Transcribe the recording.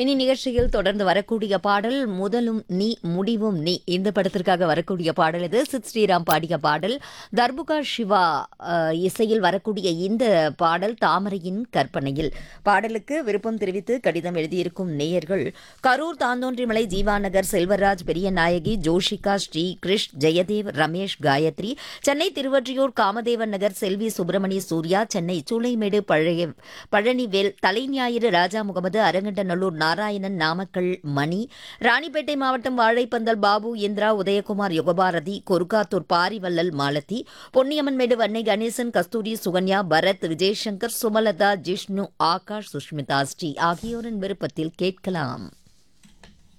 இனி நிகழ்ச்சியில் தொடர்ந்து வரக்கூடிய பாடல் முதலும் நீ முடிவும் நீ இந்த படத்திற்காக வரக்கூடிய பாடல் இது சித் ஸ்ரீராம் பாடிய பாடல் தர்புகா சிவா அஹ், இசையில் வரக்கூடிய இந்த பாடல் தாமரையின் கற்பனையில் பாடலுக்கு விருப்பம் தெரிவித்து கடிதம் எழுதியிருக்கும் நேயர்கள் கரூர் தாந்தோன்றிமலை ஜீவாநகர் செல்வராஜ் பெரியநாயகி ஜோஷிகா ஸ்ரீ கிருஷ் ஜெயதேவ் ரமேஷ் காயத்ரி சென்னை திருவொற்றியூர் காமதேவன் நகர் செல்வி சுப்பிரமணிய சூர்யா சென்னை சூளைமேடு பழைய பழனிவேல் தலைஞாயிறு ராஜா முகமது அரங்கண்டநல்லூர் நாராயணன் நாமக்கல் மணி ராணிப்பேட்டை மாவட்டம் வாழைப்பந்தல் பாபு இந்திரா உதயகுமார் யுகபாரதி கொருக்காத்தூர் பாரிவல்லல் மாலதி பொன்னியம்மன்மேடு வன்னை கணேசன் கஸ்தூரி சுகன்யா பரத் விஜயசங்கர் சுமலதா ஜிஷ்ணு ஆகாஷ் சுஷ்மிதா ஸ்ரீ ஆகியோரின் விருப்பத்தில் கேட்கலாம்